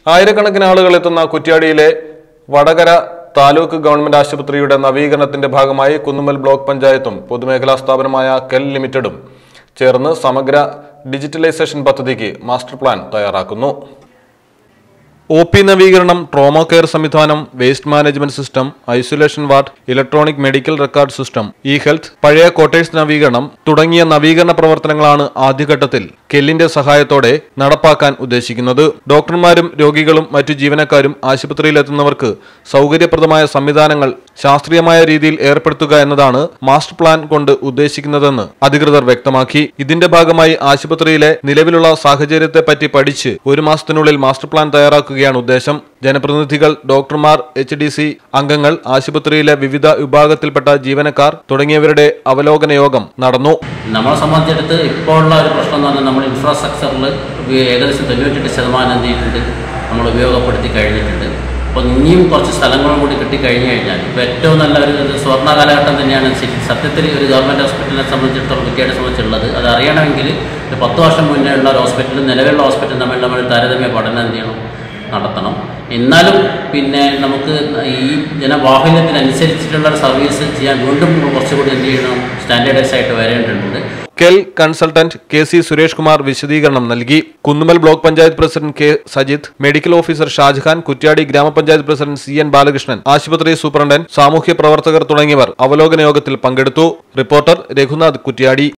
ആയിരക്കണക്കിന് ആളുകൾ എത്തുന്ന കുറ്റ്യാടിയിലെ വടകര താലൂക്ക് ഗവൺമെന്റ് ആശുപത്രിയുടെ നവീകരണത്തിന്റെ ഭാഗമായി കുന്നുമ്മൽ ബ്ലോക്ക് പഞ്ചായത്തും പൊതുമേഖലാ സ്ഥാപനമായ കെൽ ലിമിറ്റഡും ചേർന്ന് സമഗ്ര ഡിജിറ്റലൈസേഷൻ പദ്ധതിക്ക് മാസ്റ്റർ പ്ലാൻ തയ്യാറാക്കുന്നു ഒ പി നവീകരണം ട്രോമോ കെയർ സംവിധാനം waste management system isolation ward electronic medical record system e health പഴയ ക്വാർട്ടേഴ്സ് നവീകരണം തുടങ്ങിയ നവീകരണ പ്രവർത്തനങ്ങളാണ് ആദ്യഘട്ടത്തിൽ കെല്ലിന്റെ സഹായത്തോടെ നടപ്പാക്കാൻ ഉദ്ദേശിക്കുന്നത് ഡോക്ടർമാരും രോഗികളും മറ്റു ജീവനക്കാരും ആശുപത്രിയിലെത്തുന്നവർക്ക് സൗകര്യപ്രദമായ സംവിധാനങ്ങൾ ശാസ്ത്രീയമായ രീതിയിൽ ഏർപ്പെടുത്തുക എന്നതാണ് മാസ്റ്റർ പ്ലാൻ കൊണ്ട് ഉദ്ദേശിക്കുന്നതെന്ന് അധികൃതർ വ്യക്തമാക്കി ഇതിന്റെ ഭാഗമായി ആശുപത്രിയിലെ നിലവിലുള്ള സാഹചര്യത്തെപ്പറ്റി പഠിച്ച് ഒരു മാസത്തിനുള്ളിൽ മാസ്റ്റർ പ്ലാൻ തയ്യാറാക്കുകയാണ് ഉദ്ദേശം ജനപ്രതിനിധികൾ ഡോക്ടർമാർ എച്ച് ഡി സി അംഗങ്ങൾ ആശുപത്രിയിലെ വിവിധ വിഭാഗത്തിൽപ്പെട്ട ജീവനക്കാർ തുടങ്ങിയവരുടെ അവലോകന യോഗം നടന്നു നമ്മളെ സംബന്ധിച്ചിടത്ത് ഇപ്പോൾ ഉള്ള ഒരു പ്രശ്നം എന്ന് പറഞ്ഞാൽ നമ്മൾ ഇൻഫ്രാസ്ട്രക്ചറിൽ ഏകദേശം തൊണ്ണൂറ്റെട്ട് ശതമാനം എന്ത് ചെയ്തിട്ടുണ്ട് നമ്മൾ ഉപയോഗപ്പെടുത്തി കഴിഞ്ഞിട്ടുണ്ട് അപ്പോൾ ഇനിയും കുറച്ച് സ്ഥലങ്ങളും കൂടി കിട്ടിക്കഴിഞ്ഞു കഴിഞ്ഞാൽ ഇപ്പോൾ ഏറ്റവും നല്ല ഒരു ഒരു സ്വർണ്ണ കാലഘട്ടം തന്നെയാണ് ശരി സത്യത്തിൽ ഒരു ഗവൺമെൻറ് ഹോസ്പിറ്റലിനെ സംബന്ധിച്ചിടത്തോളം കുട്ടിയുടെ സംബന്ധിച്ചുള്ളത് അത് അറിയണമെങ്കിൽ ഒരു പത്ത് വർഷം മുന്നേ ഉള്ള ഒരു ഹോസ്പിറ്റലും നിലവിലുള്ള ഹോസ്പിറ്റലും തമ്മിൽ നമ്മൾ താരതമ്യ പഠനം എന്ത് ചെയ്യണം നടത്തണം എന്നാലും പിന്നെ നമുക്ക് ഈ ജനബാഹുല്യത്തിനനുസരിച്ചിട്ടുള്ള ഒരു സർവീസ് ചെയ്യാൻ വീണ്ടും കുറച്ചുകൂടി എന്ത് ചെയ്യണം സ്റ്റാൻഡേർഡൈസ് ആയിട്ട് വരേണ്ടതുണ്ട് KEL consultant K C Suresh Kumar വിശദീകരണം നൽകി Kunnummal block panchayat president K Sajith medical officer Shajahan Kuttiadi ഗ്രാമപഞ്ചായത്ത് പ്രസിഡന്റ് സി എൻ ബാലകൃഷ്ണൻ ആശുപത്രി സൂപ്രണ്ടന്റ് സാമൂഹ്യ പ്രവർത്തകർ തുടങ്ങിയവർ അവലോകന യോഗത്തിൽ പങ്കെടുത്തു റിപ്പോർട്ടർ രഘുനാഥ് കുറ്റ്യാടി